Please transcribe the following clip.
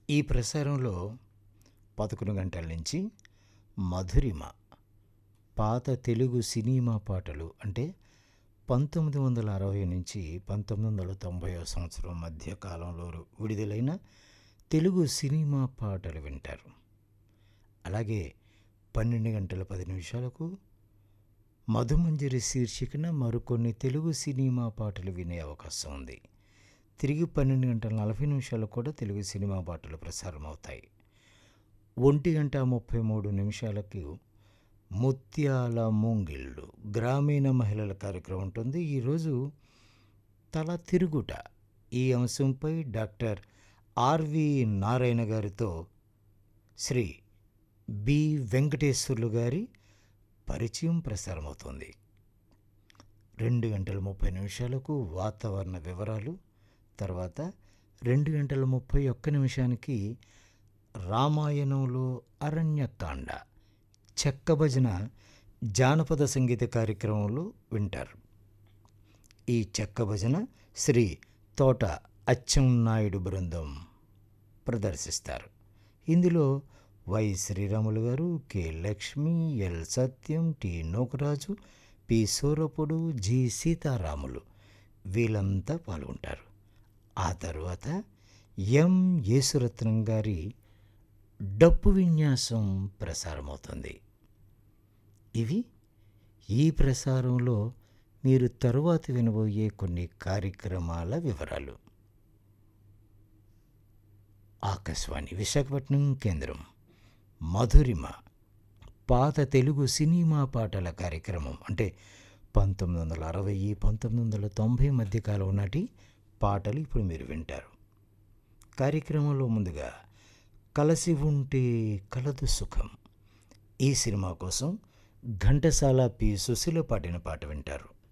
ఈ ప్రసారంలో పదకొండు గంటల నుంచి మధురిమ పాత తెలుగు సినిమా పాటలు అంటే పంతొమ్మిది వందల అరవై నుంచి పంతొమ్మిది వందల తొంభై సంవత్సరం మధ్య కాలంలో విడుదలైన తెలుగు సినిమా పాటలు వింటారు అలాగే పన్నెండు గంటల పది నిమిషాలకు మధుమంజరి శీర్షికన మరికొన్ని తెలుగు సినిమా పాటలు వినే అవకాశం ఉంది తిరిగి పన్నెండు గంటల నలభై నిమిషాలకు కూడా తెలుగు సినిమా పాటలు ప్రసారం అవుతాయి ఒంటి గంట ముప్పై మూడు నిమిషాలకు ముత్యాల మూంగిళ్ళు గ్రామీణ మహిళల కార్యక్రమం ఉంటుంది ఈరోజు తల తిరుగుట ఈ అంశంపై డాక్టర్ ఆర్వి నారాయణ గారితో శ్రీ బి వెంకటేశ్వర్లు గారి పరిచయం ప్రసారమవుతుంది రెండు గంటల ముప్పై నిమిషాలకు వాతావరణ వివరాలు తర్వాత రెండు గంటల ముప్పై ఒక్క నిమిషానికి రామాయణంలో అరణ్యకాండ చెక్క భజన జానపద సంగీత కార్యక్రమంలో వింటారు ఈ చెక్క భజన శ్రీ తోట అచ్చం నాయుడు బృందం ప్రదర్శిస్తారు ఇందులో వై శ్రీరాములు గారు K Lakshmi L Satyam T Nokaraju P Surapudu G Sitaramulu వీళ్ళంతా పాల్గొంటారు ఆ తర్వాత ఎం యేసురత్నం గారి డప్పు విన్యాసం ప్రసారమవుతుంది ఇవి ఈ ప్రసారంలో మీరు తరువాత వినబోయే కొన్ని కార్యక్రమాల వివరాలు ఆకాశవాణి విశాఖపట్నం కేంద్రం మధురిమ పాత తెలుగు సినిమా పాటల కార్యక్రమం అంటే పంతొమ్మిది వందల అరవై పంతొమ్మిది వందల తొంభై మధ్యకాలం నాటి పాటలు ఇప్పుడు మీరు వింటారు కార్యక్రమంలో ముందుగా కలసి ఉంటే కలదు సుఖం ఈ సినిమా కోసం ఘంటసాల పి సుశీల పాడిన పాట వింటారు